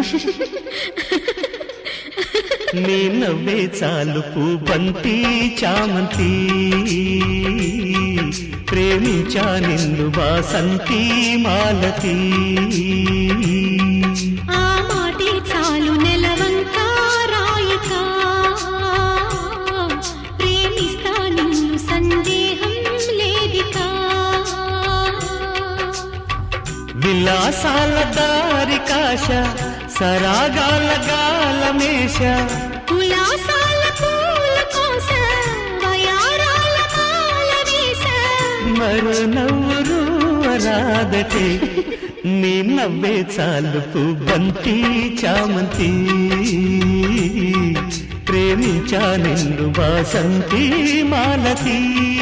నీ నవ్వే చాలు బంతి చామంతి ప్రేమించా నిన్ను వాసంతి మాలతి ఆ మాటే చాలు నెలవంక రాయిక ప్రేమిస్తా నిన్ను సందేహం లేదికా విలాసాల దారి కాశ సరాగాల గాలమేష కులాసాల పూల కోస వయారాల మాల వేస మరో నవ్వురు రాదటే నీ నవ్వే చాలు బంతి చామంతి ప్రేమించా నిన్ను వాసంతి మాలతి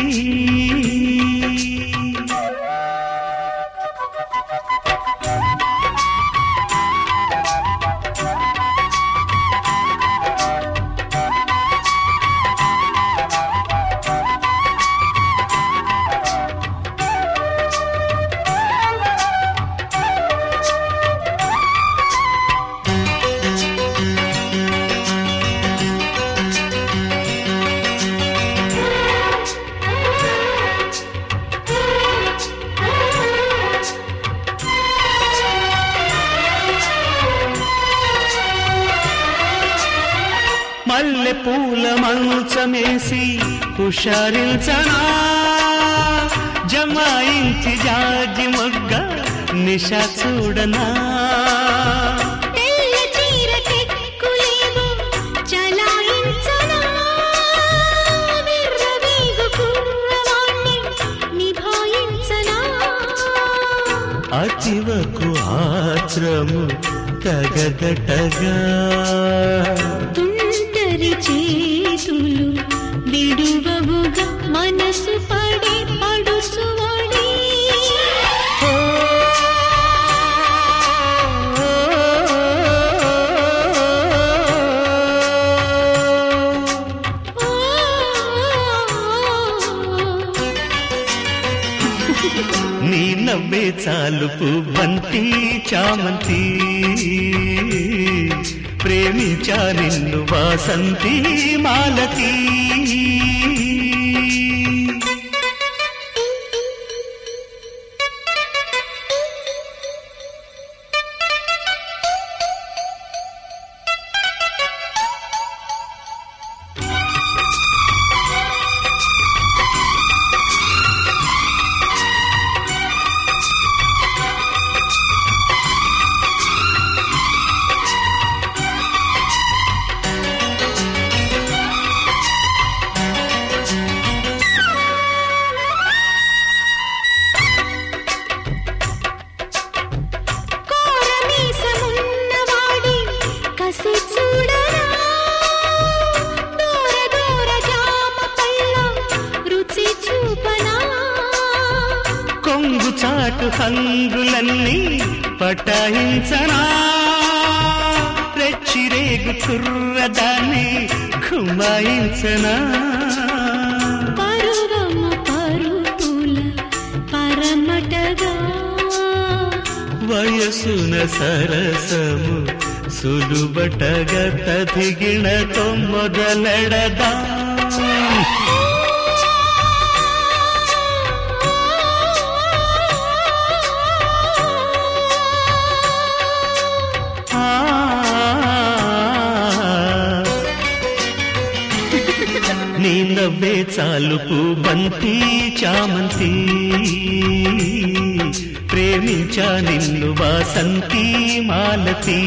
మల్లె పూల మంచమేసి హుషారించనా జమాయించి జాజి మొగ్గ నిష చూడనా తెల్ల చీర తెక్కులేమో చలాయించనా విర్రవీగు కుర్రవాణ్ణి నిభాయించనా అతివకు ఆత్రము తగదటగా తుంటరి చేతులు విడువవుగా మనసు పడే పడుచువడి ఓ, ఓ, నీ నవ్వే చాలు బంతి చామంతి ప్రేమించా నిన్ను వాసంతి మాలతి కోరమీసమున్నవాడి కసి చూడరా దూర దూర జామ పళ్ళ రుచి చూపనా కొంగు చాటు హంగులన్నీ పటాయించనా రెచ్చిరేగు కుర్రదాన్ని గుమాయించనా పరువము పరుపుల పరమటగా వయసున సరసము సులుబటగా తదిగిణతో మొదలెడదా ఆ, నీ నవ్వే చాలు బంతి చామంతి ప్రేమించా నిన్ను వాసంతి మాలతి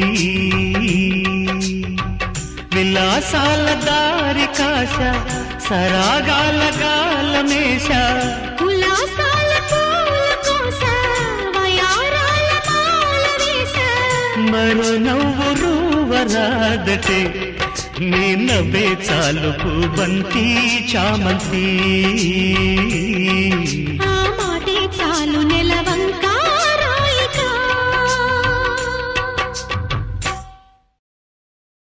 విలాసాల దారి కాశ సరాగాల గాలమేష కులాసాల పూల కోస వయారాల మాల వేస మరో నవ్వు వరాదటే నీ నవ్వే చాలు బంతి చామంతి